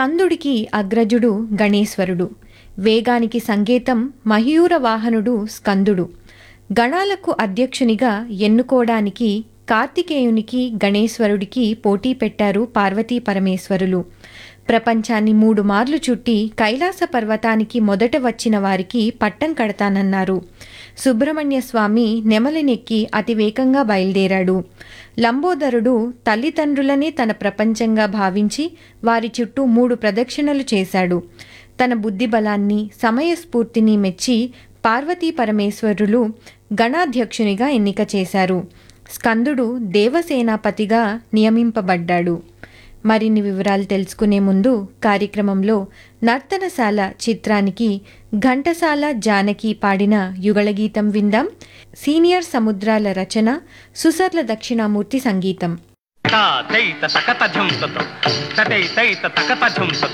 స్కందుడికి అగ్రజుడు గణేశ్వరుడు వేగానికి సంకేతం మయూర వాహనుడు స్కందుడు గణాలకు అధ్యక్షునిగా ఎన్నుకోవడానికి కార్తికేయునికి గణేశ్వరుడికి పోటీ పెట్టారు పార్వతీ పరమేశ్వరులు ప్రపంచాన్ని మూడు మార్లు చుట్టి కైలాస పర్వతానికి మొదట వచ్చిన వారికి పట్టం కడతానన్నారు సుబ్రహ్మణ్య స్వామి నెమలినెక్కి అతి వేగంగా బయలుదేరాడు లంబోదరుడు తల్లిదండ్రులనే తన ప్రపంచంగా భావించి వారి చుట్టూ మూడు ప్రదక్షిణలు చేశాడు తన బుద్ధిబలాన్ని సమయస్ఫూర్తిని మెచ్చి పార్వతీ పరమేశ్వరులు గణాధ్యక్షునిగా ఎన్నిక చేశారు స్కందుడు దేవసేనాపతిగా నియమింపబడ్డాడు మరిన్ని వివరాలు తెలుసుకునే ముందు కార్యక్రమంలో నర్తనశాల చిత్రానికి ఘంటసాల జానకి పాడిన యుగళగీతం విందాం సీనియర్ సముద్రాల రచన సుసర్ల దక్షిణామూర్తి సంగీతం తా తైత తకత ఝం తతో తటై తైత తకత ఝం తతో